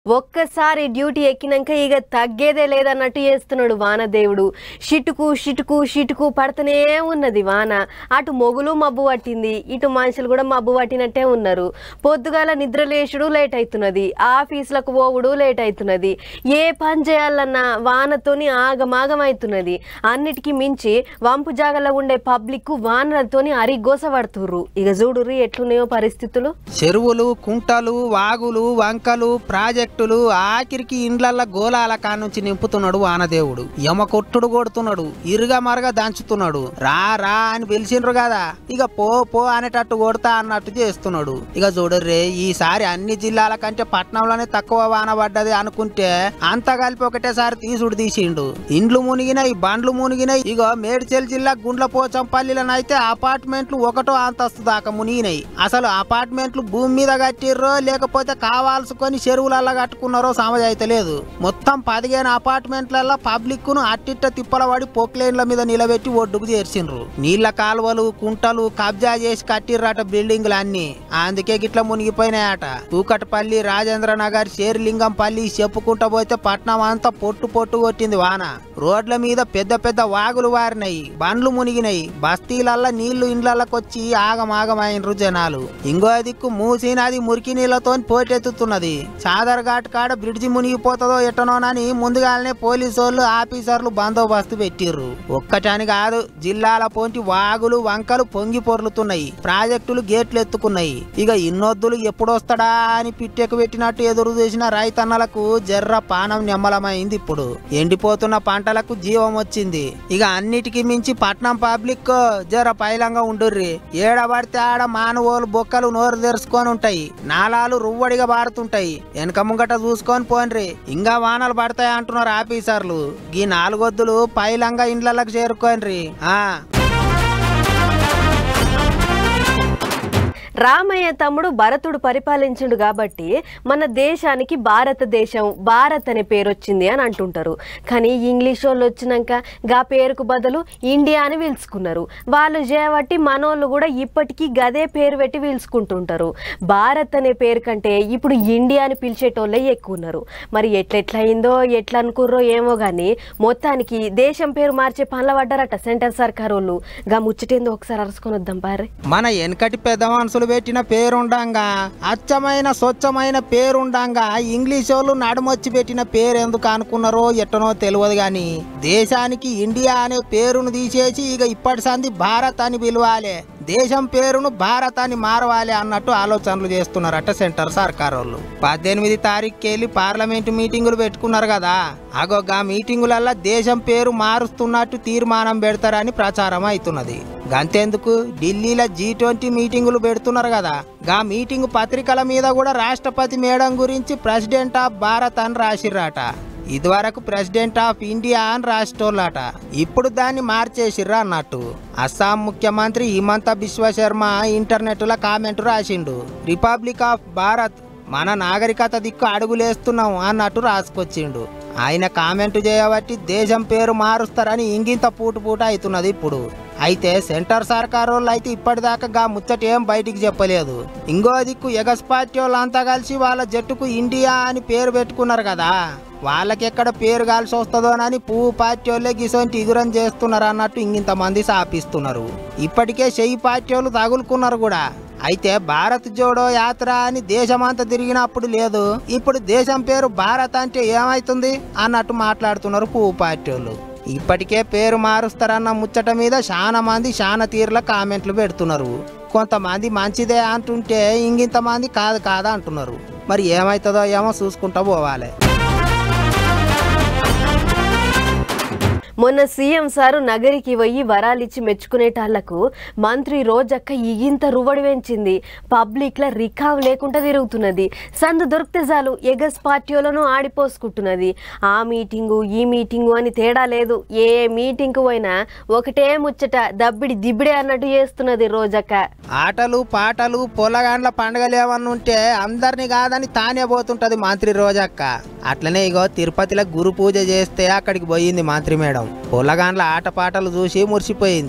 ఒక్కసారి డ్యూటీ ఎక్కినాక ఇక తగ్గేదే లేదన్నట్టు చేస్తున్నాడు వానదేవుడు షిటుకు షిటుకు షిటుకు పడుతూనే ఉన్నది వాన అటు మొగులు మబ్బు పట్టింది ఇటు మనుషులు కూడా మబ్బు పట్టినట్టే ఉన్నారు పొద్దుగాల నిద్ర లేచుడు లేట్ అవుతున్నది ఆఫీసులకు పోవుడు లేట్ అవుతున్నది ఏ పని చేయాలన్నా వానతోని ఆగమాగం అవుతున్నది అన్నిటికీ మించి వంపు జాగలో ఉండే పబ్లిక్ వానలతోని అరిగోస పడుతుర్రు ఇక చూడుర్రి ఎట్లున్నాయో పరిస్థితులు చెరువులు కుంటలు వాగులు వంకలు ప్రాజెక్టులు ఆఖరికి ఇండ్లల్ల గోలాల కానుంచి నింపుతున్నాడు వానదేవుడు యమ కొట్టుడు కొడుతున్నాడు ఇరుగా మరగా దంచుతున్నాడు రా రా అని పిలిచిండ్రు కదా ఇక పో పో అనేటట్టు కొడతా అన్నట్టు చేస్తున్నాడు ఇక చూడర్రే ఈసారి అన్ని జిల్లాల కంటే పట్నంలోనే తక్కువ వాన పడ్డది అనుకుంటే అంతా కలిపి ఒకటేసారి తీసుడు తీసిండు ఇండ్లు మునిగినాయి బండ్లు మునిగినాయి ఇగో మేడ్చల్ జిల్లా గుండ్ల పోచంపల్లిలోనైతే అపార్ట్మెంట్లు ఒకటో అంతస్తు దాకా మునిగినాయి అసలు అపార్ట్మెంట్లు భూమి మీద కట్టిర్రో లేకపోతే కావాల్సుకొని చెరువులల్లా కట్టుకున్నారో సమజ్ అయితే లేదు మొత్తం పదిహేను అపార్ట్మెంట్లల్లో పబ్లిక్ ను అట్టిట్ట తిప్పల పడి పొక్లైన్ల మీద నిలబెట్టి ఒడ్డుకు చేర్చిండ్రు నీళ్ల కాలువలు కుంటలు కబ్జా చేసి కట్టిర్రట బిల్డింగ్లు అన్ని అందుకే గిట్ల మునిగిపోయినాయట కూకట్పల్లి రాజేంద్ర నగర్ శేరిలింగంపల్లి చెప్పుకుంటా పోతే పట్నం అంతా పొట్టు పొట్టు కొట్టింది వాన రోడ్ల మీద పెద్ద పెద్ద వాగులు వారినాయి బండ్లు మునిగినాయి బస్తీలల్లా నీళ్లు ఇండ్లకొచ్చి ఆగమాగమైనరు జనాలు ఇంకో దిక్కు మూసీ నది మురికి నీళ్లతో పోటెత్తుతున్నది చాదర్ ఘాట్ కాడ బ్రిడ్జి మునిగిపోతుందో ఎట్టనోనని ముందుగానే పోలీసు వాళ్ళు ఆఫీసర్లు బందోబస్తు పెట్టిర్రు ఒక్కటని కాదు జిల్లాల పోంటి వాగులు వంకలు పొంగి పొర్లుతున్నాయి ప్రాజెక్టులు గేట్లు ఎత్తుకున్నాయి ఇక ఇన్నొద్దులు ఎప్పుడొస్తాడా అని పిట్టెకు పెట్టినట్టు ఎదురు చూసిన రైతన్నలకు జర్ర పానం నిమ్మలమైంది ఇప్పుడు ఎండిపోతున్న పంటలకు జీవం వచ్చింది ఇక అన్నిటికీ మించి పట్నం పబ్లిక్ జర పైలంగా ఉండుర్రి ఏడబడితే ఆడ మానవులు బొక్కలు నోరు తెరుచుకొని ఉంటాయి నాలాలు రువ్వడిగా బారుతుంటాయి వెనక ముంగట చూసుకొని పోన్రి ఇంకా వానలు పడతాయి అంటున్నారు ఆఫీసర్లు ఈ నాలుగొద్దులు పైలంగా ఇండ్లకు చేరుకోన్రి ఆ రామయ్య తమ్ముడు భరతుడు పరిపాలించుడు కాబట్టి మన దేశానికి భారతదేశం భారత్ అనే పేరు వచ్చింది అని అంటుంటారు కానీ ఇంగ్లీష్ వాళ్ళు వచ్చినాక గా పేరుకు బదులు ఇండియా అని పిలుచుకున్నారు వాళ్ళు చేయబట్టి మనోళ్ళు కూడా ఇప్పటికీ గదే పేరు పెట్టి పిలుచుకుంటుంటారు భారత్ అనే పేరు కంటే ఇప్పుడు ఇండియా అని పిలిచేటోళ్ళే ఎక్కువ ఉన్నారు మరి ఎట్లెట్లయిందో ఎట్లా అనుకుర్రో ఏమో కానీ మొత్తానికి దేశం పేరు మార్చే పనుల పడ్డారట సెంటర్ సర్కార్ వాళ్ళు గా ముచ్చటేందో ఒకసారి అరుచుకొని వద్దాం పారే మన వెనకటి పెద్ద మనుషులు పెట్టిన పేరుండంగా అచ్చమైన స్వచ్ఛమైన పేరుండంగా ఇంగ్లీష్ వాళ్ళు నడుమొచ్చి పెట్టిన పేరు ఎందుకు అనుకున్నారో ఎట్టనో తెలియదు గాని దేశానికి ఇండియా అనే పేరును తీసేసి ఇక ఇప్పటి సంది భారత్ అని పిలవాలి దేశం పేరును భారత్ అని మారవాలి అన్నట్టు ఆలోచనలు చేస్తున్నారట సెంటర్ సర్కార్ వాళ్ళు పద్దెనిమిది తారీఖుకి వెళ్ళి పార్లమెంట్ మీటింగులు పెట్టుకున్నారు కదా అగో గా మీటింగులల్లా దేశం పేరు మారుస్తున్నట్టు తీర్మానం పెడతారని ప్రచారం అవుతున్నది గంతెందుకు ఢిల్లీలో జీ ట్వంటీ మీటింగులు పెడుతున్నారు కదా గా మీటింగ్ పత్రికల మీద కూడా రాష్ట్రపతి మేడం గురించి ప్రెసిడెంట్ ఆఫ్ భారత్ అని రాసిర్రాట ఇదివరకు ప్రెసిడెంట్ ఆఫ్ ఇండియా అని రాసేటోళ్ళట ఇప్పుడు దాన్ని మార్చేసిర్రా అన్నట్టు అస్సాం ముఖ్యమంత్రి హిమంత బిశ్వ శర్మ ఇంటర్నెట్లో కామెంట్ రాసిండు రిపబ్లిక్ ఆఫ్ భారత్ మన నాగరికత దిక్కు అడుగులేస్తున్నాం అన్నట్టు రాసుకొచ్చిండు ఆయన కామెంట్ చేయబట్టి దేశం పేరు మారుస్తారని ఇంగింత పూట పూట అవుతున్నది ఇప్పుడు అయితే సెంటర్ సర్కార్ వాళ్ళు అయితే ఇప్పటిదాకా గా ముచ్చట ఏం బయటికి చెప్పలేదు ఇంకో దిక్కు ఎగస్ పార్టీ వాళ్ళంతా కలిసి వాళ్ళ జట్టుకు ఇండియా అని పేరు పెట్టుకున్నారు కదా వాళ్ళకి ఎక్కడ పేరు కాల్సి వస్తుందోనని పువ్వు పార్టీ వాళ్ళే గిసొంటి ఇగురం చేస్తున్నారు అన్నట్టు ఇంగింత మంది సాపిస్తున్నారు ఇప్పటికే చెయ్యి పార్టీ వాళ్ళు తగులుకున్నారు కూడా అయితే భారత్ జోడో యాత్ర అని దేశమంతా తిరిగినప్పుడు లేదు ఇప్పుడు దేశం పేరు భారత్ అంటే ఏమైతుంది అన్నట్టు మాట్లాడుతున్నారు పువ్వు పార్టీ వాళ్ళు ఇప్పటికే పేరు మారుస్తారన్న ముచ్చట మీద చాలా మంది చాలా తీరుల కామెంట్లు పెడుతున్నారు కొంతమంది మంచిదే అంటుంటే ఇంగింతమంది కాదు కాదా అంటున్నారు మరి ఏమవుతుందో ఏమో చూసుకుంటా పోవాలి మొన్న సీఎం సారు నగరికి పోయి వరాలిచ్చి మెచ్చుకునేటాళ్లకు మంత్రి రోజక్క ఇగింత రువడి పెంచింది పబ్లిక్ల రికావ్ లేకుండా తిరుగుతున్నది సందు దొరికితే చాలు ఎగస్ పార్టీలను ఆడిపోసుకుంటున్నది ఆ మీటింగు ఈ మీటింగు అని తేడా లేదు ఏ మీటింగ్కు పోయినా ఒకటే ముచ్చట దబ్బిడి దిబ్బిడే అన్నట్టు చేస్తున్నది రోజక్క ఆటలు పాటలు పొలగాండ్ల పండుగలు ఏమన్నా ఉంటే అందరిని కాదని తానే పోతుంటది మంత్రి రోజక్క అట్లనే ఇగో తిరుపతిలో గురు పూజ చేస్తే అక్కడికి పోయింది మంత్రి మేడం పొలగాండ్ల ఆటపాటలు చూసి మురిసిపోయింది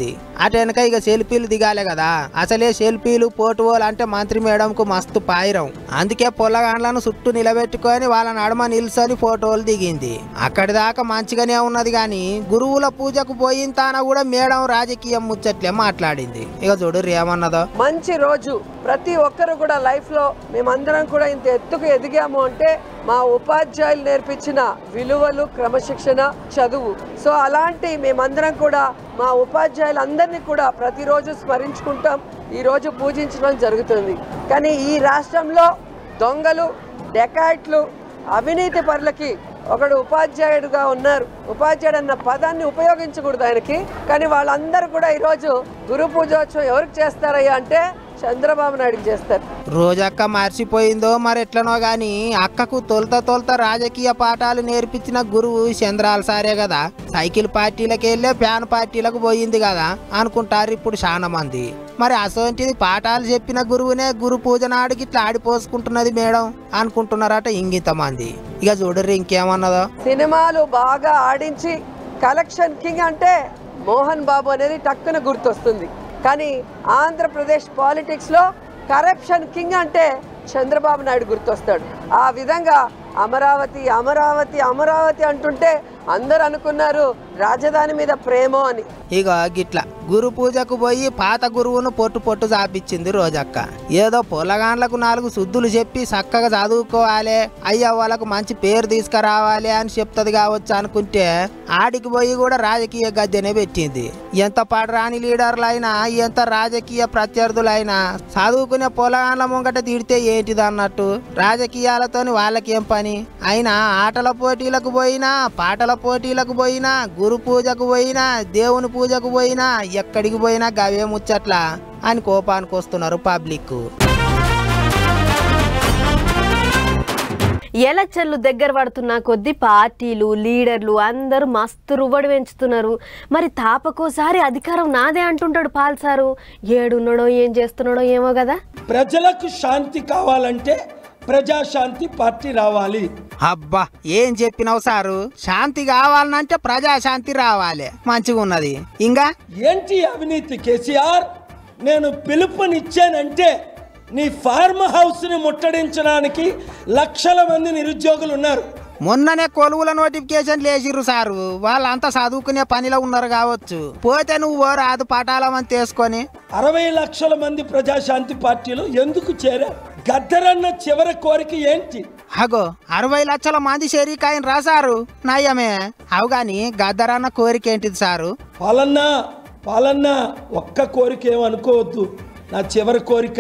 అటు వెనక ఇక సెల్ఫీలు దిగాలే కదా అసలే సెల్ఫీలు పోటువోలు అంటే మంత్రి మేడంకు మస్తు పాయిరం అందుకే పొల్లగాండ్లను చుట్టూ నిలబెట్టుకొని వాళ్ళ నడుమ నిల్చొని ఫోటోలు దిగింది అక్కడి దాకా మంచిగానే ఉన్నది కానీ గురువుల పూజకు పోయిన తాన కూడా మేడం రాజకీయం ముచ్చట్లే మాట్లాడింది ఇక చూడు ఏమన్నదో మంచి రోజు ప్రతి ఒక్కరు కూడా లైఫ్ లో మేమందరం కూడా ఇంత ఎత్తుకు ఎదిగాము అంటే మా ఉపాధ్యాయులు నేర్పించిన విలువలు క్రమశిక్షణ చదువు సో అలాంటి మేమందరం కూడా మా ఉపాధ్యాయులందరినీ కూడా ప్రతిరోజు స్మరించుకుంటాం ఈ రోజు పూజించడం జరుగుతుంది కానీ ఈ రాష్ట్రంలో దొంగలు డెకాయిట్లు అవినీతి పరులకి ఒకడు ఉపాధ్యాయుడుగా ఉన్నారు ఉపాధ్యాయుడు అన్న పదాన్ని ఉపయోగించకూడదు ఆయనకి కానీ వాళ్ళందరూ కూడా ఈరోజు గురు పూజోత్సవం ఎవరికి చేస్తారయ్యా అంటే చంద్రబాబు నాయుడుకి చేస్తారు రోజక్క మర్చిపోయిందో మరి ఎట్లనో గాని అక్కకు తొలత తొలత రాజకీయ పాఠాలు నేర్పించిన గురువు చంద్రాల సారే కదా సైకిల్ పార్టీలకు వెళ్ళే ఫ్యాన్ పార్టీలకు పోయింది కదా అనుకుంటారు ఇప్పుడు చాలా మంది మరి అసోంటిది పాఠాలు చెప్పిన గురువునే గురు పూజ నాడుకి ఇట్లా ఆడిపోసుకుంటున్నది మేడం అనుకుంటున్నారట ఇంగిత మంది ఇక చూడరు ఇంకేమన్నదో సినిమాలు బాగా ఆడించి కలెక్షన్ కింగ్ అంటే మోహన్ బాబు అనేది టక్కున గుర్తొస్తుంది కానీ ఆంధ్రప్రదేశ్ పాలిటిక్స్లో కరప్షన్ కింగ్ అంటే చంద్రబాబు నాయుడు గుర్తొస్తాడు ఆ విధంగా అమరావతి అమరావతి అమరావతి అంటుంటే అందరు అనుకున్నారు రాజధాని మీద ప్రేమ అని ఇక గిట్ల గురు పూజకు పోయి పాత గురువును పొట్టు పొట్టు చాపించింది రోజక్క ఏదో పొలగాండ్లకు నాలుగు శుద్ధులు చెప్పి చక్కగా చదువుకోవాలి అయ్యా వాళ్ళకు మంచి పేరు తీసుకురావాలి అని చెప్తుంది కావచ్చు అనుకుంటే ఆడికి పోయి కూడా రాజకీయ గద్దెనే పెట్టింది ఎంత పడరాని లీడర్లైనా ఎంత రాజకీయ ప్రత్యర్థులైనా చదువుకునే పొలగాండ్ల ముంగట తిడితే ఏంటిది అన్నట్టు రాజకీయాలతోని వాళ్ళకేం పని అయినా ఆటల పోటీలకు పోయినా పాటల పోటీలకు పోయినా గురు పూజకు పోయినా దేవుని పూజకు పోయినా ఎక్కడికి పోయినా గవే ముచ్చట్లా అని కోపానికి వస్తున్నారు పబ్లిక్ ఎలక్షన్లు దగ్గర పడుతున్న కొద్ది పార్టీలు లీడర్లు అందరూ మస్తు రువ్వడి పెంచుతున్నారు మరి తాపకోసారి అధికారం నాదే అంటుంటాడు పాల్సారు ఏడున్నాడో ఏం చేస్తున్నాడో ఏమో కదా ప్రజలకు శాంతి కావాలంటే ప్రజాశాంతి పార్టీ రావాలి అబ్బా ఏం చెప్పినావు సారు శాంతి కావాలనంటే ప్రజాశాంతి రావాలి మంచిగా ఉన్నది ఇంకా ఏంటి అవినీతి కేసీఆర్ నేను పిలుపునిచ్చానంటే నీ ఫార్మ్ హౌస్ని ముట్టడించడానికి లక్షల మంది నిరుద్యోగులు ఉన్నారు మొన్ననే కొలువుల నోటిఫికేషన్ లేచిర్రు సారు వాళ్ళంతా చదువుకునే పనిలో ఉన్నారు కావచ్చు పోతే నువ్వు ఓ రాదు పటాలమని తీసుకొని అరవై లక్షల మంది ప్రజాశాంతి పార్టీలు ఎందుకు చేరారు గద్దరన్న చివరి కోరిక ఏంటి అగో అరవై లక్షల మంది షరీకాయని రాసారు నయ్యమే అవు గాని గద్దరన్న కోరిక ఏంటిది సారు పాలన్న పాలన్న ఒక్క కోరిక ఏమనుకోవద్దు నా చివరి కోరిక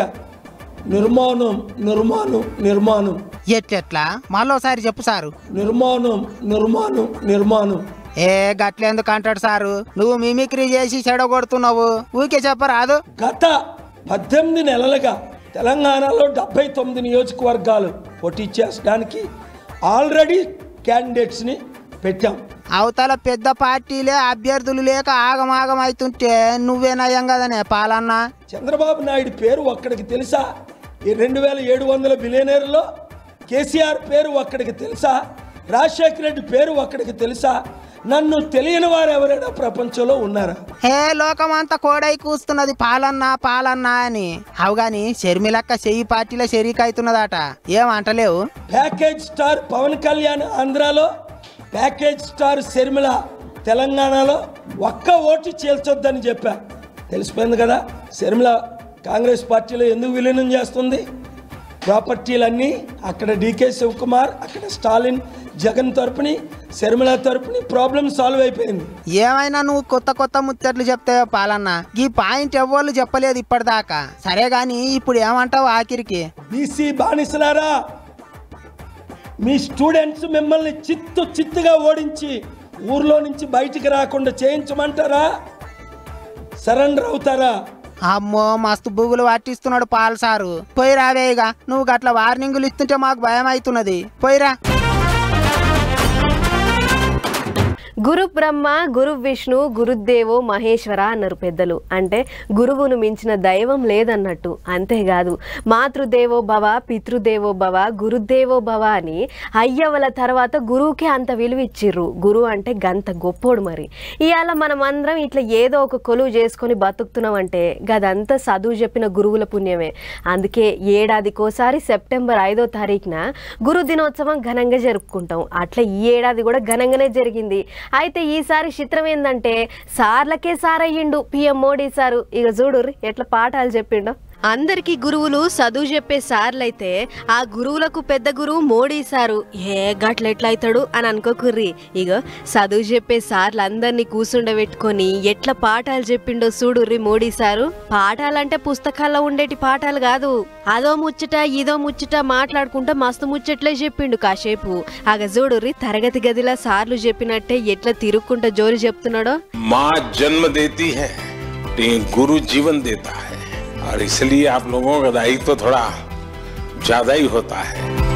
నిర్మాణం నిర్మాణం నిర్మాణం ఎట్లెట్లా మళ్ళోసారి చెప్పు సారు నిర్మాణం నిర్మాణం నిర్మాణం ఏ గట్లెందుకు అంటాడు సారు నువ్వు మిమిక్రీ చేసి చెడగొడుతున్నావు ఊకే చెప్పరాదు గత పద్దెనిమిది నెలలుగా తెలంగాణలో డెబ్బై తొమ్మిది నియోజకవర్గాలు పోటీ చేసడానికి ఆల్రెడీ క్యాండిడేట్స్ని పెట్టాం అవతల పెద్ద పార్టీలే అభ్యర్థులు లేక ఆగమాగం అవుతుంటే నువ్వే నయం కదనే పాలన్నా చంద్రబాబు నాయుడు పేరు ఒక్కడికి తెలుసా ఈ రెండు వేల ఏడు వందల బిలియనీర్లో కేసీఆర్ పేరు ఒక్కడికి తెలుసా రాజశేఖర రెడ్డి పేరు ఒక్కడికి తెలుసా నన్ను తెలియని వారు ఎవరైనా ప్రపంచంలో ఉన్నారా హే లోకమంతా కోడై కూస్తున్నది పాలన్నా పాలన్నా అని అవు గాని షర్మిలక్క చెయ్యి పార్టీలో షరీక్ అవుతున్నదట ఏం అంటలేవు ప్యాకేజ్ స్టార్ పవన్ కళ్యాణ్ ఆంధ్రాలో ప్యాకేజ్ స్టార్ శర్మిల తెలంగాణలో ఒక్క ఓటు చేల్చొద్దని చెప్పా తెలిసిపోయింది కదా శర్మిల కాంగ్రెస్ పార్టీలో ఎందుకు విలీనం చేస్తుంది ప్రాపర్టీలన్నీ అక్కడ డీకే శివకుమార్ అక్కడ స్టాలిన్ జగన్ తరపుని శర్మిల తరపుని ప్రాబ్లం సాల్వ్ అయిపోయింది ఏమైనా నువ్వు కొత్త కొత్త ముచ్చట్లు చెప్తావో పాలన్న ఈ పాయింట్ ఎవ్వరు చెప్పలేదు ఇప్పటిదాకా సరే గాని ఇప్పుడు ఏమంటావు ఆఖరికి బీసీ బానిసలారా మీ స్టూడెంట్స్ మిమ్మల్ని చిత్తు చిత్తుగా ఓడించి ఊర్లో నుంచి బయటికి రాకుండా చేయించమంటారా సరెండర్ అవుతారా అమ్మో మస్తు బుగులు పట్టిస్తున్నాడు పాల్ సారు పోయి రావేగా నువ్వు గట్ల వార్నింగులు ఇస్తుంటే మాకు భయం అవుతున్నది పోయిరా గురు బ్రహ్మ గురు విష్ణు గురుదేవో మహేశ్వర అన్నారు పెద్దలు అంటే గురువును మించిన దైవం లేదన్నట్టు అంతేకాదు మాతృదేవో భవ పితృదేవో భవ గురుదేవో భవ అని అయ్యవల తర్వాత గురువుకే అంత విలువ ఇచ్చిర్రు గురువు అంటే గంత గొప్పోడు మరి ఇవాళ మనం అందరం ఇట్లా ఏదో ఒక కొలువు చేసుకొని బతుకుతున్నామంటే గదంతా చదువు చెప్పిన గురువుల పుణ్యమే అందుకే ఏడాదికోసారి సెప్టెంబర్ ఐదో తారీఖున గురు దినోత్సవం ఘనంగా జరుపుకుంటాం అట్లా ఈ ఏడాది కూడా ఘనంగానే జరిగింది అయితే ఈసారి చిత్రం ఏంటంటే సార్లకే సారయ్యిండు పిఎం మోడీ సారు ఇక చూడు ఎట్లా పాఠాలు చెప్పిండో అందరికీ గురువులు చదువు చెప్పే సార్లైతే ఆ గురువులకు పెద్ద గురువు మోడీ సారు ఏ గట్ల ఎట్లయితాడు అని అనుకోకుర్రి ఇగో చదువు చెప్పే సార్లు అందరినీ కూసుండబెట్టుకొని ఎట్లా పాఠాలు చెప్పిండో చూడుర్రి మోడీ సారు పాఠాలంటే పుస్తకాల్లో ఉండేటి పాఠాలు కాదు అదో ముచ్చట ఇదో ముచ్చట మాట్లాడుకుంటా మస్తు ముచ్చట్లే చెప్పిండు కాసేపు ఆగ చూడుర్రి తరగతి గదిలో సార్లు చెప్పినట్టే ఎట్లా తిరుక్కుంటా జోలి చెప్తున్నాడో माँ जन्म देती है लेकिन गुरु जीवन देता है और इसलिए आप लोगों का दायित्व थोड़ा ज्यादा ही होता है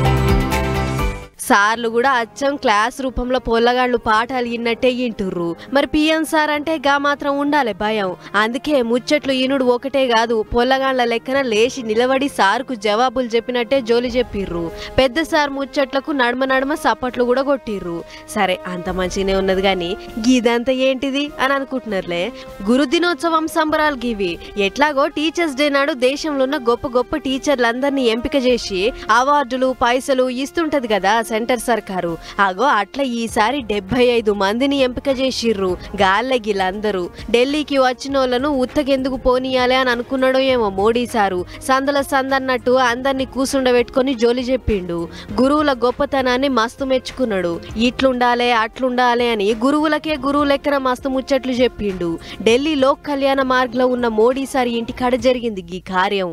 సార్లు కూడా అచ్చం క్లాస్ రూపంలో పొల్లగాళ్ళు పాఠాలు ఇన్నట్టే ఇంటుర్రు మరి పిఎం సార్ అంటే గా మాత్రం ఉండాలి భయం అందుకే ముచ్చట్లు ఈనుడు ఒకటే కాదు పొల్లగాళ్ళ లెక్కన లేచి నిలబడి సార్కు జవాబులు చెప్పినట్టే జోలి చెప్పిర్రు పెద్ద సార్ ముచ్చట్లకు నడుమ నడుమ సప్పట్లు కూడా కొట్టిర్రు సరే అంత మంచిగానే ఉన్నది కానీ గీదంతా ఏంటిది అని అనుకుంటున్నారులే గురు దినోత్సవం సంబరాలు గివి ఎట్లాగో టీచర్స్ డే నాడు దేశంలో ఉన్న గొప్ప గొప్ప టీచర్లందరినీ ఎంపిక చేసి అవార్డులు పైసలు ఇస్తుంటది కదా సెంటర్ సర్కారు అగో అట్లా ఈసారి డెబ్బై ఐదు మందిని ఎంపిక చేసిర్రు గాల్లె గిలందరూ ఢిల్లీకి వచ్చిన వాళ్ళను ఉత్తకెందుకు పోనీయాలి అని అనుకున్నాడో ఏమో మోడీ సారు సందల సందన్నట్టు అందరినీ కూసుండబెట్టుకొని జోలి చెప్పిండు గురువుల గొప్పతనాన్ని మస్తు మెచ్చుకున్నాడు ఇట్లుండాలే అట్లుండాలే అని గురువులకే గురువు లెక్కన మస్తు ముచ్చట్లు చెప్పిండు ఢిల్లీ లోక్ కళ్యాణ మార్గ్లో ఉన్న మోడీ సారి ఇంటికాడ జరిగింది ఈ కార్యం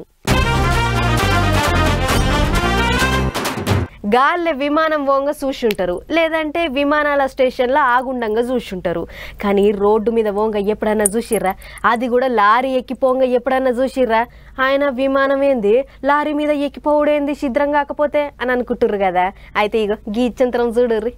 గాల్లె విమానం వంగ చూసుంటారు లేదంటే విమానాల స్టేషన్లో ఆగుండంగా చూసుంటారు కానీ రోడ్డు మీద వంగ ఎప్పుడన్నా చూసిర్రా అది కూడా లారీ ఎక్కిపోంగ ఎప్పుడన్నా చూసిర్రా ఆయన విమానం ఏంది లారీ మీద ఎక్కిపోవడేంది శిద్రం కాకపోతే అని అనుకుంటుర్రు కదా అయితే ఇగో గీ ఇచ్చంతరం చూడుర్రి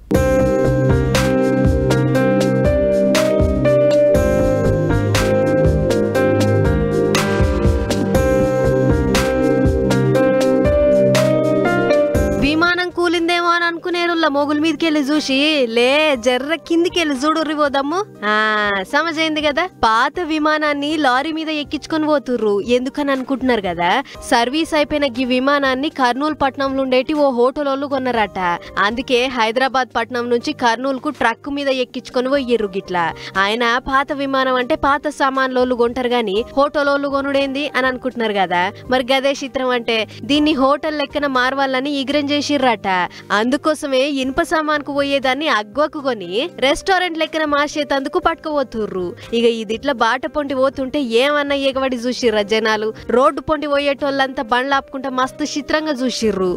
విమానం కూలిందేమో అని అనుకునేరుల్ల మొగుల మీదకి వెళ్ళి చూసి లే జర్ర కిందికి వెళ్ళి చూడుర్రి పోదాము ఆ సమజైంది కదా పాత విమానాన్ని లారీ మీద ఎక్కించుకొని పోతుర్రు ఎందుకని అనుకుంటున్నారు కదా సర్వీస్ అయిపోయిన ఈ విమానాన్ని కర్నూలు పట్నంలో ఉండేటి ఓ హోటల్ వాళ్ళు కొన్నారట అందుకే హైదరాబాద్ పట్నం నుంచి కర్నూలు కు ట్రక్ మీద ఎక్కించుకొని పోయిర్రు గిట్లా ఆయన పాత విమానం అంటే పాత సామాన్లోళ్ళు కొంటారు గాని హోటల్ వాళ్ళు కొనుడేంది అని అనుకుంటున్నారు కదా మరి గదే చిత్రం అంటే దీన్ని హోటల్ లెక్కన మార్వాలని ఇగ్రం చేసిర్రట అందుకోసమే ఇనుప సామాన్కు పోయేదాన్ని అగ్వకు కొని రెస్టారెంట్ లెక్కన మార్చేతందుకు పట్టుకుపోతుర్రు ఇక ఇది ఇట్లా బాట పొంటి పోతుంటే ఏమన్నా ఎగబడి చూసిర్రా జనాలు రోడ్డు పొంటి పోయేటోళ్ళంతా బండ్లు ఆపుకుంటా మస్తు చిత్రంగా చూసిర్రు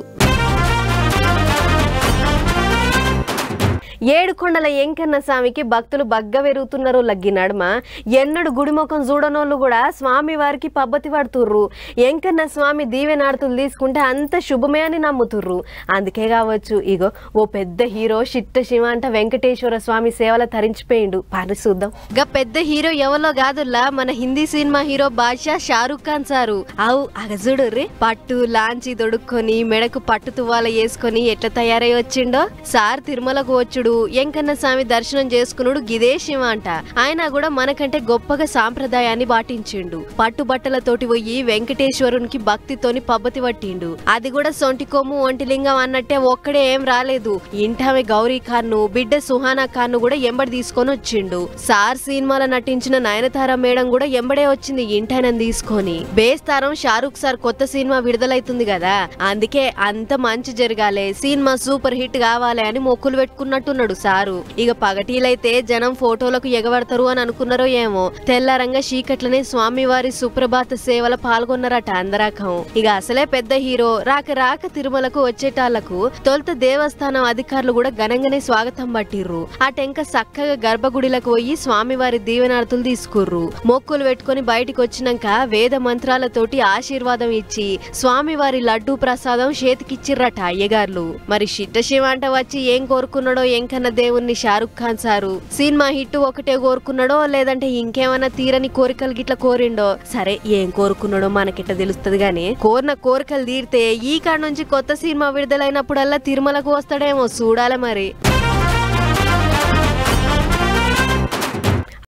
ఏడుకొండల ఎంకన్న స్వామికి భక్తులు బగ్గ పెరుగుతున్నారు లగ్గి నడుమ ఎన్నడు గుడిముఖం చూడనోళ్ళు కూడా స్వామి వారికి పబ్బతి పడుతుర్రు ఎంకన్న స్వామి దీవెనాడుతులు తీసుకుంటే అంత శుభమే అని నమ్ముతుర్రు అందుకే కావచ్చు ఇగో ఓ పెద్ద హీరో చిట్ట శివ అంట వెంకటేశ్వర స్వామి సేవల తరించిపోయిండు పని చూద్దాం గా పెద్ద హీరో ఎవరో కాదుల్లా మన హిందీ సినిమా హీరో బాద్షా షారూక్ ఖాన్ సారు అవు అగజుడు రే పట్టు లాంచి దొడుక్కొని మెడకు పట్టు తువ్వాల వేసుకొని ఎట్లా తయారై వచ్చిండో సార్ తిరుమలకు వచ్చుడు ఎంకన్న స్వామి దర్శనం చేసుకునుడు గిదే శివ అంట ఆయన కూడా మనకంటే గొప్పగా సాంప్రదాయాన్ని పాటించిండు పట్టు బట్టలతోటి పోయి వెంకటేశ్వరునికి భక్తితోని పబ్బతి పట్టిండు అది కూడా సొంటికొమ్ము ఒంటిలింగం అన్నట్టే ఒక్కడే ఏం రాలేదు ఇంటామె గౌరీ ఖాన్ను బిడ్డ సుహానా ఖాన్ను కూడా ఎంబడి తీసుకొని వచ్చిండు సార్ సినిమాలో నటించిన నయనతార మేడం కూడా ఎంబడే వచ్చింది ఇంటాయనని తీసుకొని బేస్తారం షారూక్ సార్ కొత్త సినిమా విడుదలైతుంది కదా అందుకే అంత మంచి జరగాలి సినిమా సూపర్ హిట్ కావాలి అని మొక్కులు పెట్టుకున్నట్టున్నాడు సారు ఇక పగటీలైతే జనం ఫోటోలకు ఎగబడతారు అని అనుకున్నారో ఏమో తెల్లారంగా చీకట్లనే స్వామివారి సుప్రభాత సేవల పాల్గొన్నారట అందరాకం ఇక అసలే పెద్ద హీరో రాక రాక తిరుమలకు వచ్చేటాళ్లకు తొలుత దేవస్థానం అధికారులు కూడా ఘనంగానే స్వాగతం పట్టిర్రు ఆ టెంక చక్కగా గర్భగుడిలకు పోయి స్వామివారి దీవెనార్తులు తీసుకుర్రు మొక్కులు పెట్టుకొని బయటికి వచ్చినాక వేద మంత్రాలతోటి ఆశీర్వాదం ఇచ్చి స్వామివారి లడ్డూ ప్రసాదం చేతికిచ్చిర్రట అయ్యగార్లు మరి శిట్ట శివ అంట వచ్చి ఏం కోరుకున్నాడో ఏం వెంకన్న దేవుణ్ణి Shahrukh Khan sir cinema hit ఒకటే కోరుకున్నాడో లేదంటే ఇంకేమైనా తీరని కోరికలు గిట్ల కోరిండో సరే ఏం కోరుకున్నాడో మనకిట్ట తెలుస్తుంది గాని కోరిన కోరికలు తీరితే ఈ కాడ నుంచి కొత్త సినిమా విడుదలైనప్పుడల్లా తిరుమలకు వస్తాడేమో చూడాలి మరి